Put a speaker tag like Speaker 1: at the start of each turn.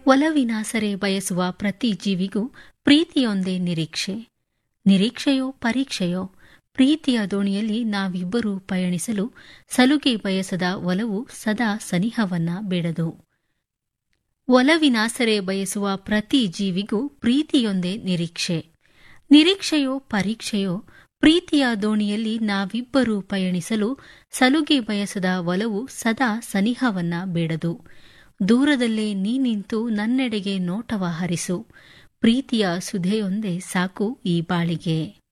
Speaker 1: ಒಲವಿನಾಸರೆ ಬಯಸುವ ಪ್ರತಿ ಜೀವಿಗೂ ಪ್ರೀತಿಯೊಂದೇ ನಿರೀಕ್ಷೆ ನಿರೀಕ್ಷೆಯೋ ಪರೀಕ್ಷೆಯೋ ಪ್ರೀತಿಯ ದೋಣಿಯಲ್ಲಿ ನಾವಿಬ್ಬರೂ ಪಯಣಿಸಲು ಸಲುಗೆ ಬಯಸದ ಒಲವು ಸದಾ ಸನಿಹವನ್ನ ಬೇಡದು ಒಲವಿನಾಸರೆ ಬಯಸುವ ಪ್ರತಿ ಜೀವಿಗೂ ಪ್ರೀತಿಯೊಂದೇ ನಿರೀಕ್ಷೆ ನಿರೀಕ್ಷೆಯೋ ಪರೀಕ್ಷೆಯೋ ಪ್ರೀತಿಯ ದೋಣಿಯಲ್ಲಿ ನಾವಿಬ್ಬರೂ ಪಯಣಿಸಲು ಸಲುಗೆ ಬಯಸದ ಒಲವು ಸದಾ ಸನಿಹವನ್ನ ಬೇಡದು ದೂರದಲ್ಲೇ ನೀ ನಿಂತು ನನ್ನೆಡೆಗೆ ನೋಟವ ಹರಿಸು ಪ್ರೀತಿಯ ಸುಧೆಯೊಂದೇ ಸಾಕು ಈ ಬಾಳಿಗೆ